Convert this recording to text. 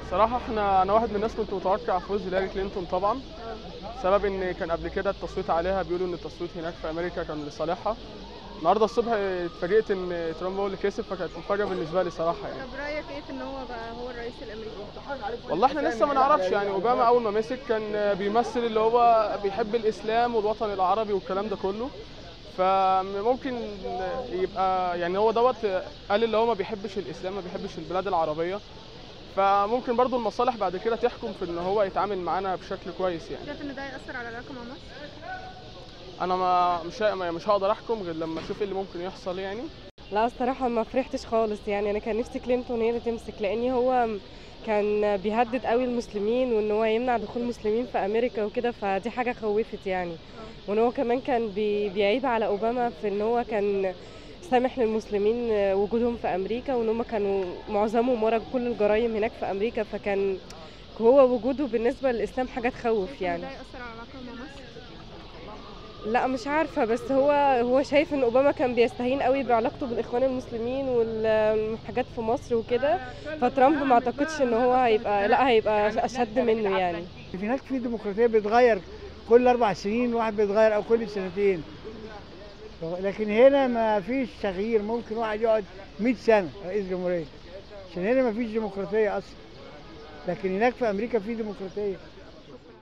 صراحة احنا انا واحد من الناس كنت متوقع فوز هيلاري كلينتون طبعا سبب ان كان قبل كده التصويت عليها بيقولوا ان التصويت هناك في امريكا كان لصالحها النهارده الصبح اتفاجئت ان ترامب هو اللي كسب فكانت مفاجأة بالنسبة لي صراحة يعني طب رايك ايه في ان هو بقى هو الرئيس الامريكي والله احنا لسه ما نعرفش يعني اوباما اول ما مسك كان بيمثل اللي هو بيحب الاسلام والوطن العربي والكلام ده كله فممكن يبقى يعني هو دوت قال اللي هو ما بيحبش الاسلام ما بيحبش البلاد العربيه فممكن برضو المصالح بعد كده تحكم في ان هو يتعامل معانا بشكل كويس يعني شايف ان ده ياثر على العلاقه مع مصر انا ما مش ه- مش هقدر احكم غير لما اشوف ايه اللي ممكن يحصل يعني لا الصراحة ما فرحتش خالص يعني أنا كان نفسي كلينتون هي اللي تمسك لأن هو كان بيهدد قوي المسلمين وإن هو يمنع دخول المسلمين في أمريكا وكده فدي حاجة خوفت يعني وإن هو كمان كان بي بيعيب على أوباما في إن هو كان سامح للمسلمين وجودهم في أمريكا وإن هم كانوا معظمهم ورا كل الجرائم هناك في أمريكا فكان هو وجوده بالنسبة للإسلام حاجة تخوف شايف ان يعني ده ياثر على العلاقه مع مصر لا مش عارفة بس هو هو شايف ان اوباما كان بيستهين قوي بعلاقته بالاخوان المسلمين والحاجات في مصر وكده فترامب ما اعتقدش ان هو هيبقى لا هيبقى اشد منه يعني هناك في ديمقراطيه بتتغير كل اربع سنين واحد بيتغير او كل سنتين لكن هنا ما فيش تغيير ممكن واحد يقعد 100 سنه رئيس جمهوريه عشان هنا ما فيش ديمقراطيه اصلا لكن هناك في امريكا في ديمقراطيه